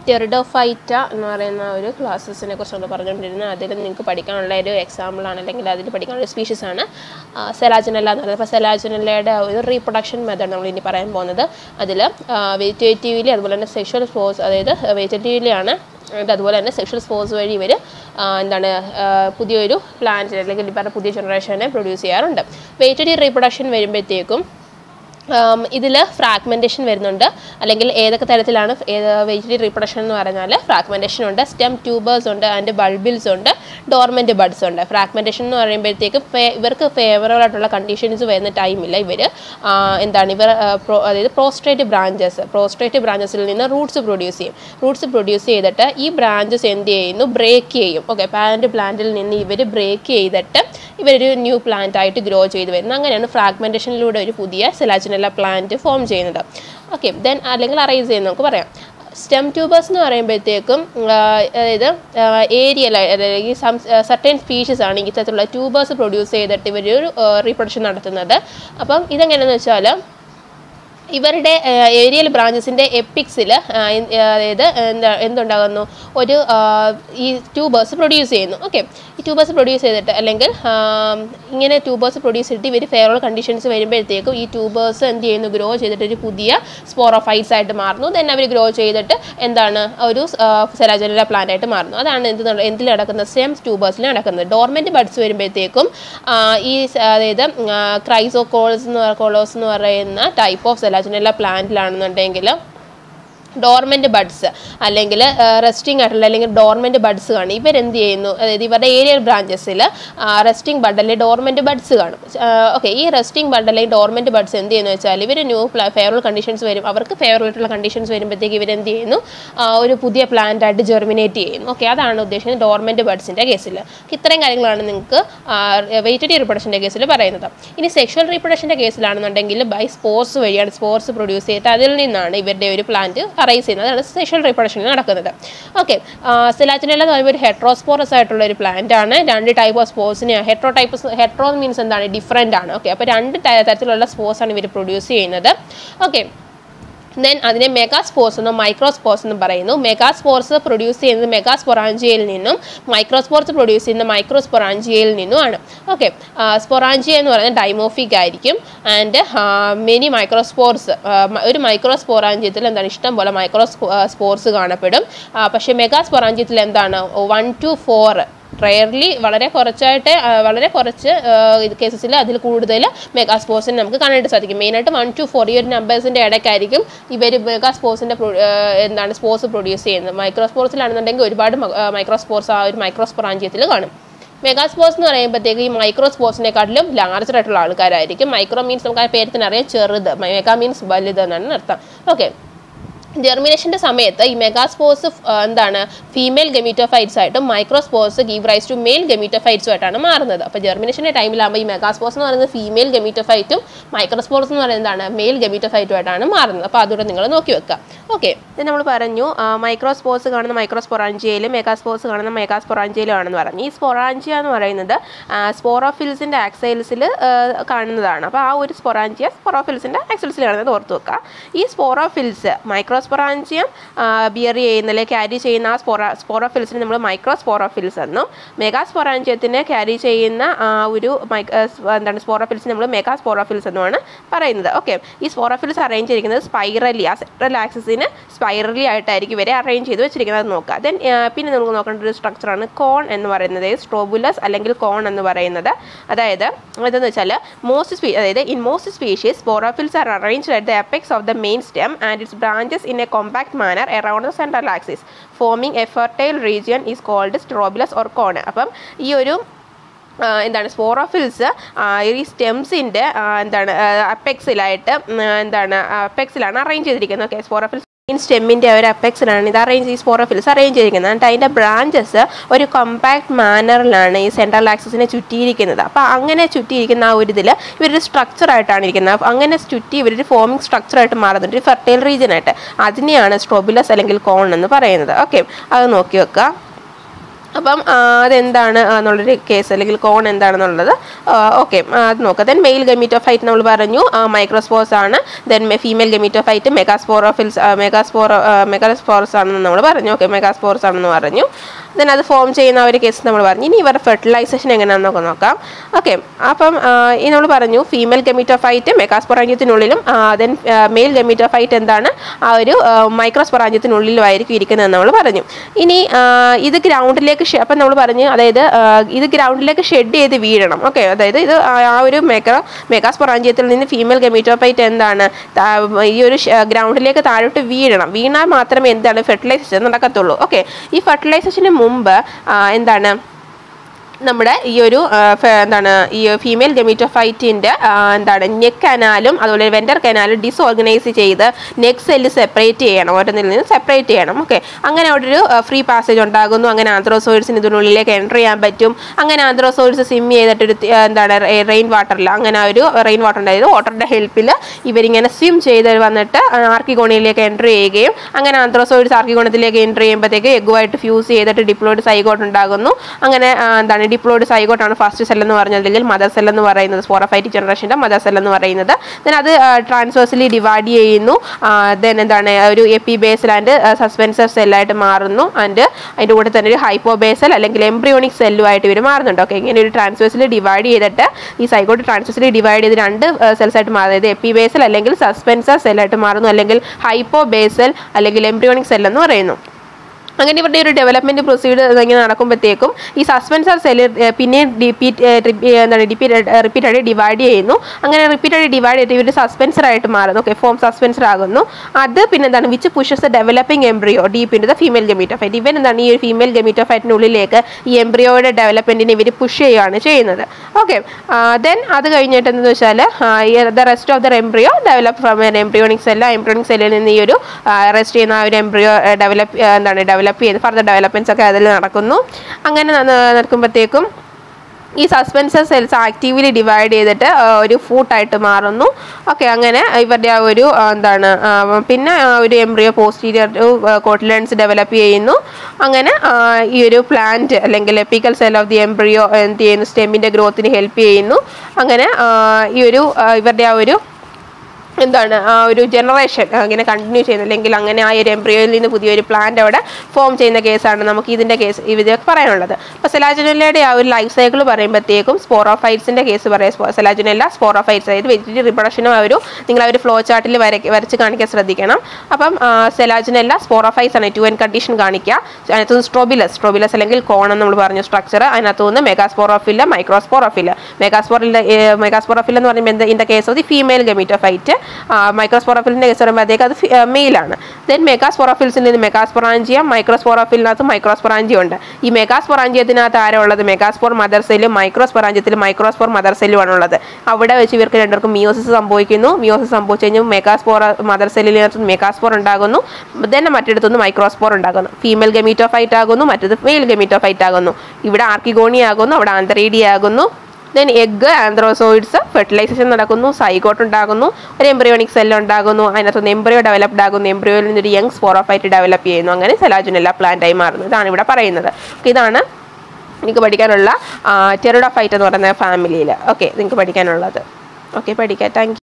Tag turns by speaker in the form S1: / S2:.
S1: pteridophyta എന്ന് പറയുന്ന ഒരു ക്ലാസ്സസിനെ കുറിച്ചാണ് പറഞ്ഞുകൊണ്ടിരുന്നത് അതിൽ നിങ്ങൾക്ക് പഠിക്കാനുള്ള ഒരു എക്സാമ്പിൾ ആണ് അല്ലെങ്കിൽ അതിൽ പഠിക്കാനുള്ള സ്പീഷീസ് ആണ് സെലാജനല്ല എന്ന് പറയുന്നത് അപ്പോൾ സെലാജനല്ലയുടെ ഒരു റീപ്രൊഡക്ഷൻ മെത്തേഡ് നമ്മൾ ഇനി പറയാൻ പോകുന്നത് അതിൽ വെജിറ്റേറ്റീവിലി അതുപോലെ തന്നെ സെക്ഷൽ സ്പോർട്സ് അതായത് വെജിറ്റേറ്റീവിലാണ് അതുപോലെ തന്നെ സെക്ഷൽ സ്പോർട്സ് വഴി ഇവർ എന്താണ് ആ, പുതിയൊരു പ്ലാന്റ് അല്ലെങ്കിൽ ഈ പറഞ്ഞ പുതിയ ജനറേഷനെ പ്രൊഡ്യൂസ് ചെയ്യാറുണ്ട് വെജിറ്റേറ്റീവ് റീപ്രൊഡക്ഷൻ വരുമ്പോഴത്തേക്കും ഇതിൽ ഫ്രാഗ്മെൻറ്റേഷൻ വരുന്നുണ്ട് അല്ലെങ്കിൽ ഏതൊക്കെ തരത്തിലാണ് വെജിറ്ററി റീപ്രൊഡക്ഷൻ എന്ന് പറഞ്ഞാൽ ഫ്രാഗ്മെൻറ്റേഷൻ ഉണ്ട് സ്റ്റെം ട്യൂബേഴ്സ് ഉണ്ട് ആൻഡ് ബൾബിൽസ് ഉണ്ട് ഡോർമെൻറ്റ് ബഡ്സ് ഉണ്ട് ഫ്രാഗ്മെൻറ്റേഷൻ എന്ന് പറയുമ്പോഴത്തേക്കും ഫേ ഇവർക്ക് ഫേവറബിൾ ആയിട്ടുള്ള കണ്ടീഷൻസ് വരുന്ന ടൈമില്ല ഇവർ എന്താണ് ഇവർ ആ, പ്രോ അതായത് പ്രോസ്ട്രേറ്റ് ബ്രാഞ്ചസ് പ്രോസ്ട്രേറ്റ് ബ്രാഞ്ചസിൽ നിന്ന് റൂട്ട്സ് പ്രൊഡ്യൂസ് ചെയ്യും റൂട്ട്സ് പ്രൊഡ്യൂസ് ചെയ്തിട്ട് ഈ ബ്രാഞ്ചസ് എന്ത് ചെയ്യുന്നു ബ്രേക്ക് ചെയ്യും ഓക്കെ പാരൻറ്റ് പ്ലാന്റിൽ നിന്ന് ഇവർ ബ്രേക്ക് ചെയ്തിട്ട് ഇവരൊരു ന്യൂ പ്ലാന്റ് ആയിട്ട് ഗ്രോ ചെയ്ത് വരുന്നത് അങ്ങനെയാണ് ഫ്രാഗ്മെൻറ്റേഷനിലൂടെ ഒരു പുതിയ സെലാജിനല്ല പ്ലാന്റ് ഫോം ചെയ്യുന്നത് ഓക്കെ ദെൻ അല്ലെങ്കിൽ അറേസ് ചെയ്യുന്നത് നമുക്ക് പറയാം സ്റ്റെം ട്യൂബേഴ്സ് എന്ന് പറയുമ്പോഴത്തേക്കും ആ, അതായത് ഏരിയൽ അല്ലെങ്കിൽ സം സർട്ടൻ സ്പീഷീസ് ആണ് ഇത്തരത്തിലുള്ള ട്യൂബേഴ്സ് പ്രൊഡ്യൂസ് ചെയ്തിട്ട് ഇവരൊരു റീപ്രൊഡക്ഷൻ നടത്തുന്നത് അപ്പം ഇതെങ്ങനെയാണെന്ന് വെച്ചാൽ ഇവരുടെ ഏരിയൽ ബ്രാഞ്ചസിൻ്റെ എപ്പിക്സിൽ അതായത് എന്താ എന്തുണ്ടാകുന്നു ഒരു ആ, ഈ ട്യൂബേഴ്സ് പ്രൊഡ്യൂസ് ചെയ്യുന്നു ഓക്കെ ഈ ട്യൂബേഴ്സ് പ്രൊഡ്യൂസ് ചെയ്തിട്ട് അല്ലെങ്കിൽ ആ, ഇങ്ങനെ ട്യൂബേഴ്സ് പ്രൊഡ്യൂസ് ചെയ്തിട്ട് ഇവർ ഫെയറബിൾ കണ്ടീഷൻസ് വരുമ്പോഴത്തേക്കും ഈ ട്യൂബേഴ്സ് എന്ത് ചെയ്യുന്നു ഗ്രോ ചെയ്തിട്ട് ഒരു പുതിയ സ്പോറോഫൈറ്റ്സ് ആയിട്ട് മാറുന്നു ദെൻ അവർ ഗ്രോ ചെയ്തിട്ട് എന്താണ് ഒരു സെലാജല പ്ലാന്റ് ആയിട്ട് മാറുന്നു അതാണ് എന്ത് നട- എന്തിൽ നടക്കുന്നത് സെം ട്യൂബേഴ്സിൽ നടക്കുന്നത് ഡോർമെൻറ്റ് ബഡ്സ് വരുമ്പോഴത്തേക്കും ആ, ഈ സ- അതായത് ക്രൈസോകോൾസ് എന്ന് കോളോസ് എന്ന് പറയുന്ന ടൈപ്പ് ഓഫ് സെലാജനല്ല പ്ലാന്റിലാണെന്നുണ്ടെങ്കിൽ ഡോർമെൻറ്റ് ബഡ്സ് അല്ലെങ്കിൽ റെസ്റ്റിംഗ് ആയിട്ടുള്ള അല്ലെങ്കിൽ ഡോർമെൻറ്റ് ബഡ്സ് കാണും ഇവരെന്ത് ചെയ്യുന്നു അതായത് ഇവരുടെ ഏരിയൽ ബ്രാഞ്ചസിൽ റെസ്റ്റിംഗ് ബഡ് അല്ലെങ്കിൽ ഡോർമെൻറ്റ് ബഡ്സ് കാണും ഓക്കെ ഈ റെസ്റ്റിംഗ് ബഡ് അല്ലെങ്കിൽ ഡോർമെൻറ്റ് ബഡ്സ് എന്ത് ചെയ്യുന്നു വെച്ചാൽ ഇവർ ന്യൂ ഫേവറബിൾ കണ്ടീഷൻസ് വരും അവർക്ക് ഫേവറബിൾ ആയിട്ടുള്ള കണ്ടീഷൻസ് വരുമ്പോഴത്തേക്ക് ഇവരെന്ത് ചെയ്യുന്നു ആ, ഒരു പുതിയ പ്ലാന്റ് ആയിട്ട് ജെർമിനേറ്റ് ചെയ്യുന്നു ഓക്കെ അതാണ് ഉദ്ദേശിക്കുന്നത് ഡോർമെൻറ്റ് ബഡ്സിൻ്റെ കേസിൽ ഇത്രയും കാര്യങ്ങളാണ് നിങ്ങൾക്ക് വെയിറ്റഡ് റീപ്രൊഡക്ഷൻ്റെ കേസിൽ പറയുന്നത് ഇനി സെക്ഷൽ റീപ്രൊഡക്ഷൻ്റെ കേസിലാണെന്നുണ്ടെങ്കിൽ ബൈ സ്പോർട്സ് വഴിയാണ് സ്പോർട്സ് പ്രൊഡ്യൂസ് ചെയ്തിട്ട് അതിൽ നിന്നാണ് ഇവരുടെ ഒരു പ്ലാന്റ് അറൈസ് ചെയ്യുന്നത് അതാണ് സെക്ഷൽ റീപ്രൊഡക്ഷൻ നടക്കുന്നത് ഓക്കെ സിലാറ്റിനെല്ലാം എന്ന് പറയുമ്പോൾ ഒരു ഹെട്രോസ്പോറസ് ആയിട്ടുള്ള ഒരു പ്ലാന്റ് ആണ് രണ്ട് ടൈപ്പ് ഓഫ് സ്പോർട്സിനെ ഹെട്രോ ടൈപ്പ് ഹെട്രോ മീൻസ് എന്താണ് ഡിഫറെൻ്റ് ആണ് ഓക്കെ അപ്പോൾ രണ്ട് ത- തരത്തിലുള്ള സ്പോർട്സ് ആണ് ഇവർ പ്രൊഡ്യൂസ് ചെയ്യുന്നത് ഓക്കെ ദെൻ അതിനെ മെഗാസ്പോർസ് എന്നും മൈക്രോസ്പോർസ് എന്നും പറയുന്നു മെഗാസ്പോർസ് പ്രൊഡ്യൂസ് ചെയ്യുന്നത് മെഗാസ്പൊറാഞ്ചിയയിൽ നിന്നും മൈക്രോസ്പോർസ് പ്രൊഡ്യൂസ് ചെയ്യുന്ന മൈക്രോസ്പൊറാഞ്ചിയയിൽ നിന്നുമാണ് ഓക്കെ സ്പൊറാഞ്ചിയ എന്ന് പറയുന്നത് ഡൈമോഫിക് ആയിരിക്കും ആൻഡ് മെനി മൈക്രോസ്പോർസ് ഒരു മൈക്രോസ്പൊറാഞ്ചിയത്തിൽ എന്താണ് ഇഷ്ടം പോലെ മൈക്രോ സ്പോർസ് കാണപ്പെടും ആ, പക്ഷേ മെഗാസ്പൊറാഞ്ചിയത്തിൽ എന്താണ് വൺ ടു ഫോർ റെയർലി വളരെ കുറച്ചായിട്ട് ആ, വളരെ കുറച്ച് കേസസിൽ അതിൽ കൂടുതൽ മെഗാസ്പോർട്സിന് നമുക്ക് കാണാനായിട്ട് സാധിക്കും മെയിനായിട്ട് വൺ ടു ഫോർ ഈ ഒരു നമ്പേഴ്സിൻ്റെ ഇടയ്ക്കായിരിക്കും ഇവർ മെഗാസ്പോർട്സിൻ്റെ എന്താണ് സ്പോർട്സ് പ്രൊഡ്യൂസ് ചെയ്യുന്നത് മൈക്രോസ്പോർട്സിലാണെന്നുണ്ടെങ്കിൽ ഒരുപാട് മൈക്രോസ്പോർട്സ് ആ ഒരു മൈക്രോസ്പോറാഞ്ചിയത്തിൽ കാണും മെഗാസ്പോർട്സ് എന്ന് പറയുമ്പോഴത്തേക്ക് ഈ മൈക്രോ സ്പോർട്സിനെക്കാട്ടിലും ലാർജർ ആയിട്ടുള്ള ആൾക്കാരായിരിക്കും മൈക്രോ മീൻസ് നമുക്ക് ആ പേരത്തിന് അറിയാം ചെറുത് മെഗാ മീൻസ് വലുത് എന്നാണ് അർത്ഥം ഓക്കെ ജെർമിനേഷൻ്റെ സമയത്ത് ഈ മെഗാസ്പോർസ് എന്താണ് ഫീമെയിൽ ഗമീറ്റോഫൈറ്റ്സ് ആയിട്ടും microspores give rise to male ഗമീറ്റോഫൈറ്റ്സും ആയിട്ടാണ് മാറുന്നത് അപ്പോൾ ജെർമിനേഷൻ്റെ ടൈമിലാകുമ്പോൾ ഈ മെഗാസ്പോർസ് എന്ന് പറയുന്നത് ഫീമെയിൽ ഗമീറ്റോഫൈറ്റും മൈക്രോസ്പോർസ് എന്ന് പറയുന്നത് എന്താണ് മെയിൽ ഗമീറ്റോഫൈറ്റും ആയിട്ടാണ് മാറുന്നത് അപ്പോൾ അതുകൂടെ നിങ്ങൾ നോക്കി വെക്കുക ഓക്കെ ഇത് നമ്മൾ പറഞ്ഞു മൈക്രോസ്പോർസ് കാണുന്ന മൈക്രോസ്പൊറാഞ്ചിയയിലും മെഗാസ്പോർസ് കാണുന്ന മെഗാസ്പൊറാഞ്ചിയയിലും ആണെന്ന് പറഞ്ഞു ഈ സ്പൊറാഞ്ചിയ എന്ന് പറയുന്നത് സ്പോറോഫിൽസിൻ്റെ ആക്സൈൽസിൽ കാണുന്നതാണ് അപ്പോൾ ആ ഒരു സ്പൊറാഞ്ചിയ സ്പൊറോഫിൽസിൻ്റെ ആക്സൈൽസിൽ കാണുന്നത് ഓർത്ത് വെക്കുക ഈ സ്പോറോഫിൽസ് മൈക്രോസ്പൊറാഞ്ചിയം ബിയർ ചെയ്യുന്ന അല്ലെങ്കിൽ ക്യാരി ചെയ്യുന്ന ആ സ്പോറ സ്പോറോഫിൽസിന് നമ്മൾ മൈക്രോ സ്പോറോഫിൽസ് എന്നും മെഗാസ്പൊറാഞ്ചിയത്തിന് ക്യാരി ചെയ്യുന്ന ആ ഒരു മൈ ആ, സ് എന്താണ് സ്പോറോഫിൽസ് നമ്മൾ മെഗാ സ്പോറോഫിൽസ് എന്നുമാണ് പറയുന്നത് ഓക്കെ ഈ സ്പോറോഫിൽസ് അറേഞ്ച് ചെയ്തിരിക്കുന്നത് സ്പൈറലി ആ സെൻട്രൽ ആക്സിസിന് സ്പൈറലി ആയിട്ടായിരിക്കും ഇവരെ അറേഞ്ച് ചെയ്ത് വെച്ചിരിക്കുന്നത് നോക്കുക ദെൻ പിന്നെ നമുക്ക് നോക്കേണ്ട ഒരു സ്ട്രക്ചറാണ് കോൺ എന്ന് പറയുന്നത് സ്ട്രോബുലസ് അല്ലെങ്കിൽ കോൺ എന്ന് പറയുന്നത് അതായത് ഇതെന്ന് വെച്ചാൽ മോസ്റ്റ് സ്പീ അതായത് in most species sporophylls are arranged at the apex of the main stem and its branches in a compact manner around the central axis forming a fertile region is called strobilus or cone അപ്പം ഈ ഒരു ആ, എന്താണ് sporophylls ഈ സ്റ്റെംസിൻ്റെ എന്താണ് അപ്പെക്സിലായിട്ട് എന്താണ് അപ്പെക്സിലാണ് അറേഞ്ച് ചെയ്തിരിക്കുന്നത് ഓക്കെ സ്പോറോഫിൽസ് മെയിൻ സ്റ്റെമ്മിൻ്റെ ഒരു അപ്പെക്സിലാണ് ഇത് അറേഞ്ച് ഈ സ്പോറോഫിൽസ് അറേഞ്ച് ചെയ്തിരിക്കുന്നത് എന്നിട്ട് അതിൻ്റെ ബ്രാഞ്ചസ് ഒരു കോമ്പാക്ട് മാനറിലാണ് ഈ സെൻട്രൽ ആക്സിസിനെ ചുറ്റിയിരിക്കുന്നത് അപ്പോൾ അങ്ങനെ ചുറ്റിയിരിക്കുന്ന ആ ഒരു ഇതിൽ ഇവരൊരു സ്ട്രക്ചറായിട്ടാണ് ഇരിക്കുന്നത് അപ്പോൾ അങ്ങനെ ചുറ്റി ഇവരൊരു ഫോമിംഗ് സ്ട്രക്ചറായിട്ട് മാറുന്നുണ്ട് ഒരു ഫെർട്ടൈൽ റീജിയനായിട്ട് അതിനെയാണ് സ്ട്രോബുലസ് അല്ലെങ്കിൽ കോൺ എന്ന് പറയുന്നത് ഓക്കെ അത് നോക്കി വെക്കുക അപ്പം ആ, അതെന്താണ് എന്നുള്ളൊരു കേസ് അല്ലെങ്കിൽ കോൺ എന്താണെന്നുള്ളത് ഓക്കെ അത് നോക്കാം ദെൻ മെയിൽ ഗമീറ്റോഫൈറ്റ് നമ്മൾ പറഞ്ഞു മൈക്രോസ്പോർസ് ആണ് ദെൻ ഫീമെയിൽ ഗമീറ്റോഫൈറ്റ് മെഗാസ്പോറോഫിൽസ് മെഗാസ്പോറോ മെഗാസ്പോറസ് ആണെന്ന് നമ്മൾ പറഞ്ഞു ഓക്കെ മെഗാസ്പോർസ് ആണെന്ന് പറഞ്ഞു ദെൻ അത് ഫോം ചെയ്യുന്ന ഒരു കേസ് നമ്മൾ പറഞ്ഞു ഇനി ഇവരുടെ ഫെർട്ടിലൈസേഷൻ എങ്ങനെയാണെന്നൊക്കെ നോക്കാം ഓക്കെ അപ്പം ആ, ഈ നമ്മൾ പറഞ്ഞു ഫീമെയിൽ ഗമീറ്റോഫൈറ്റ് മെഗാസ്പൊറാഞ്ചത്തിനുള്ളിലും ദെൻ മെയിൽ ഗമീറ്റോഫൈറ്റ് എന്താണ് ആ ഒരു മൈക്രോസ്പൊറാഞ്ചത്തിനുള്ളിലുമായിരിക്കും ഇരിക്കുന്നതെന്ന് നമ്മൾ പറഞ്ഞു ഇനി ആ, ഇത് ഗ്രൗണ്ടിലേക്ക് അപ്പം നമ്മൾ പറഞ്ഞു അതായത് ആ, ഇത് ഗ്രൗണ്ടിലേക്ക് ഷെഡ് ചെയ്ത് വീഴണം ഓക്കെ അതായത് ഇത് ആ ആ ഒരു മെഗാ മെഗാസ്പൊറാഞ്ചിയത്തിൽ നിന്ന് ഫീമെയിൽ ഗമീറ്റോഫൈറ്റ് എന്താണ് താ- ഈ ഒരു ഗ്രൗണ്ടിലേക്ക് താഴോട്ട് വീഴണം വീണാൽ മാത്രമേ എന്താണ് ഫെർട്ടിലൈസേഷൻ നടക്കത്തുള്ളൂ ഓക്കെ ഈ ഫെർട്ടിലൈസേഷന് മുമ്പ് ആ, എന്താണ് നമ്മുടെ ഈ ഒരു ആ, ഫെ- എന്താണ് ഈ ഫീമെയിൽ ഗമീറ്റോഫൈറ്റിൻ്റെ എന്താണ് നെക്ക് കനാലും അതുപോലെ വെൻഡർ കനാലും ഡിസോർഗനൈസ് ചെയ്ത് നെക്ക് സെല്ല് സെപ്പറേറ്റ് ചെയ്യണം ഓരോന്നിൽ നിന്ന് സെപ്പറേറ്റ് ചെയ്യണം ഓക്കെ അങ്ങനെ അവിടെ ഒരു ഫ്രീ പാസേജ് ഉണ്ടാകുന്നു അങ്ങനെ ആന്ത്രോസോയിഡ്സിന് ഇതിനുള്ളിലേക്ക് എൻ്റർ ചെയ്യാൻ പറ്റും അങ്ങനെ ആന്ത്രോസോയിഡ്സ് സ്വിം ചെയ്തിട്ടൊരു തി- ആ, എന്താണ് റെയിൻ വാട്ടറിൽ അങ്ങനെ ആ ഒരു റെയിൻ വാട്ടർ ഉണ്ടായത് വാട്ടറിൻ്റെ ഹെൽപ്പിൽ ഇവരിങ്ങനെ സ്വിം ചെയ്ത് വന്നിട്ട് ആർക്കിഗോണിയിലേക്ക് എൻ്റർ ചെയ്യുകയും അങ്ങനെ ആന്ത്രോസോയിഡ്സ് ആർക്കിഗോണത്തിലേക്ക് എൻ്റർ ചെയ്യുമ്പോഴത്തേക്ക് എഗ്ഗുമായിട്ട് ഫ്യൂസ് ചെയ്തിട്ട് ഡിപ്ലോയിഡ് സൈഗോട്ട് ഉണ്ടാകുന്നു അങ്ങനെ ആ, എന്താണ് ഡിപ്ലോയിഡ് സൈഗോട്ടാണ് ഫസ്റ്റ് സെൽ എന്ന് പറഞ്ഞത് അല്ലെങ്കിൽ മദർ സെൽ എന്ന് പറയുന്നത് സ്പോറഫൈറ്റ് ജനറേഷൻ്റെ മദർ സെൽ എന്ന് പറയുന്നത് ദെൻ അത് ട്രാൻസ്വേഴ്സലി ഡിവൈഡ് ചെയ്യുന്നു ദെൻ എന്താണ് ഒരു എപ്പി ബേസൽ ആൻഡ് സസ്പെൻസർ സെല്ലായിട്ട് മാറുന്നു ആൻഡ് അതിൻ്റെ കൂടെ തന്നെ ഒരു ഹൈപ്പോ ബേസൽ അല്ലെങ്കിൽ എംബ്രിയോണിക് സെല്ലുമായിട്ട് ഇവർ മാറുന്നുണ്ട് ഓക്കെ ഇങ്ങനെ ഒരു ട്രാൻസ്വേഴ്സിൽ ഡിവൈഡ് ചെയ്തിട്ട് ഈ സൈഗോട്ട് ട്രാൻസ്വേഴ്സിൽ ഡിവൈഡ് ചെയ്ത് രണ്ട് സെൽസ് ആയിട്ട് മാറുന്നത് അതായത് എപ്പി ബേസൽ അല്ലെങ്കിൽ സസ്പെൻസർ സെല്ലായിട്ട് മാറുന്നു അല്ലെങ്കിൽ ഹൈപ്പോ ബേസൽ അല്ലെങ്കിൽ എംബ്രിയോണിക് സെൽ എന്ന് പറയുന്നു അങ്ങനെ ഇവരുടെ ഒരു ഡെവലപ്മെന്റ് പ്രൊസീഡ് ഇങ്ങനെ നടക്കുമ്പോഴത്തേക്കും ഈ സസ്പെൻസർ സെല് പിന്നെ ഡിപ്പീറ്റ് എന്താണ് ഡിപ്പീറ്റ് റിപ്പീറ്റഡ് ഡിവൈഡ് ചെയ്യുന്നു അങ്ങനെ റിപ്പീറ്റഡ് ഡിവൈഡ് ചെയ്തിട്ട് ഇവർ സസ്പെൻസർ ആയിട്ട് മാറുന്നു ഓക്കെ ഫോം സസ്പെൻസർ ആകുന്നു അത് പിന്നെ എന്താണ് which pushes developing embryo deep in the female gametophyte ഇവൻ എന്താണ് ഈ ഒരു ഫീമെയിൽ ഗമീറ്റോഫൈറ്റിനുള്ളിലേക്ക് ഈ എംബ്രിയോയുടെ ഡെവലപ്മെന്റിനെ ഇവർ പുഷ് ചെയ്യുകയാണ് ചെയ്യുന്നത് ഓക്കെ ദെൻ അത് കഴിഞ്ഞിട്ട് എന്താണെന്ന് വെച്ചാൽ the rest of the embryo develop from an embryonic cell embryonic സെല്ലിൽ നിന്ന് ഈ ഒരു റെസ്റ്റ് ചെയ്യുന്ന ആ ഒരു എംബ്രിയോ ഡെവലപ്പ് എന്താണ് ഡെവലപ്പ് ചെയ്ത് ഫർദർ ഡെവലപ്മെൻറ്റ്സ് ഒക്കെ അതിൽ നടക്കുന്നു അങ്ങനെ ന- നടക്കുമ്പോഴത്തേക്കും ഈ സസ്പെൻസർ സെൽസ് ആക്റ്റീവ്ലി ഡിവൈഡ് ചെയ്തിട്ട് ആ, ഒരു ഫൂട്ടായിട്ട് മാറുന്നു ഓക്കെ അങ്ങനെ ഇവരുടെ ആ ഒരു ആ, എന്താണ് ആ, പിന്നെ ആ ഒരു എംബ്രിയോ പോസ്റ്റീരിയർ കോട്ടിലൻസ് ഡെവലപ്പ് ചെയ്യുന്നു അങ്ങനെ ആ, ഈ ഒരു പ്ലാന്റ് അല്ലെങ്കിൽ apical cell of the embryo എന്ത് ചെയ്യുന്നു സ്റ്റെമ്മിൻ്റെ ഗ്രോത്തിന് ഹെൽപ്പ് ചെയ്യുന്നു അങ്ങനെ ആ, ഈ ഒരു ആ, ഇവരുടെ ആ ഒരു എന്താണ് ആ ഒരു ജനറേഷൻ അങ്ങനെ കണ്ടിന്യൂ ചെയ്യുന്നത് അല്ലെങ്കിൽ അങ്ങനെ ആ ഒരു എംബ്രിയോയിൽ നിന്ന് പുതിയൊരു പ്ലാന്റ് അവിടെ ഫോം ചെയ്യുന്ന കേസാണ് നമുക്ക് ഇതിൻ്റെ കേസ് ഇതൊക്കെ പറയാനുള്ളത് അപ്പോൾ സെലാജനല്ലയുടെ ആ ഒരു ലൈഫ് സൈക്കിൾ പറയുമ്പോഴത്തേക്കും സ്പോറോഫൈറ്റ്സിൻ്റെ കേസ് പറയാം സെലാജനല്ല സ്പോറോഫൈറ്റ്സ് അതായത് വെജിറ്റേറിയൻ റിപ്രൊഡക്ഷനും ആ ഒരു നിങ്ങൾ ആ ഒരു ഫ്ലോ ചാർട്ടിൽ വരയ്ക്ക് വരച്ച് കാണിക്കാൻ ശ്രദ്ധിക്കണം അപ്പം സെലാജനല്ല സ്പോറോഫൈറ്റ്സ് ആണ് ടു എൻ കണ്ടീഷൻ കാണിക്കുക അതിനകത്ത് നിന്ന് സ്ട്രോബിലസ് സ്ട്രോബിലസ് അല്ലെങ്കിൽ കോണം നമ്മൾ പറഞ്ഞു സ്ട്രക്ചർ അതിനകത്ത് നിന്ന് മെഗാസ്പോറോഫില്ല മൈക്രോസ്പോറോഫില്ല മെഗാസ്പോറിൽ മെഗാസ്പോറോഫിൽ എന്ന് പറയുമ്പോൾ എന്താ in the case of the female gametophyte മൈക്രോസ്പോറോഫിലിൻ്റെ കേസ് പറയുമ്പോഴത്തേക്ക് അത് മെയിലാണ് ദെൻ മെഗാസ്പോറോഫിൽസിൽ നിന്ന് മെഗാസ്പൊറാഞ്ചിയം മൈക്രോസ്പോറോഫിലിനകത്ത് മൈക്രോസ്പൊറാഞ്ചിയം ഉണ്ട് ഈ മെഗാസ്പൊറാഞ്ചിയത്തിനകത്ത് ആരാ ഉള്ളത് മെഗാസ്പോർ മദർ സെല്ലും മൈക്രോസ്പൊറാഞ്ചിയത്തിൽ മൈക്രോസ്പോർ മദർ സെല്ലുമാണ് ഉള്ളത് അവിടെ വെച്ച് ഇവർക്ക് രണ്ടുപേർക്കും മിയോസിസ് സംഭവിക്കുന്നു മിയോസിസ് സംഭവിച്ചു കഴിഞ്ഞാൽ മെഗാസ്പോർ മദർ സെല്ലിനകത്ത് മെഗാസ്പോർ ഉണ്ടാകുന്നു ദെൻ മറ്റിടത്തുനിന്ന് മൈക്രോസ്പോർ ഉണ്ടാകുന്നു ഫീമെയിൽ ഗമീറ്റോഫൈറ്റ് ആകുന്നു മറ്റത് മെയിൽ ഗമീറ്റോഫൈറ്റ് ആകുന്നു ഇവിടെ ആർക്കിഗോണി ആകുന്നു അവിടെ ആന്തറീഡി ആകുന്നു ദെൻ എഗ് ആന്ത്രോസോയിഡ്സ് ഫെർട്ടിലൈസേഷൻ നടക്കുന്നു സൈഗോട്ട് ഉണ്ടാകുന്നു ഒരു എംബ്രിയോണിക് സെൽ ഉണ്ടാകുന്നു അതിനകത്തുനിന്ന് എംബ്രിയോ ഡെവലപ്ഡ് ആകുന്നു എംബ്രിയോയിൽ നിന്നൊരു യങ് സ്പോറോഫൈറ്റ് ഡെവലപ്പ് ചെയ്യുന്നു അങ്ങനെ സെലാജുനെല്ല പ്ലാന്റായി മാറുന്നു ഇതാണ് ഇവിടെ പറയുന്നത് Okay, ഇതാണ് നിങ്ങൾക്ക് പഠിക്കാനുള്ള ടെറിഡോഫൈറ്റ് എന്ന് പറയുന്ന ഫാമിലിയിൽ ഓക്കെ നിങ്ങൾക്ക് പഠിക്കാനുള്ളത് ഓക്കെ പഠിക്കാം താങ്ക്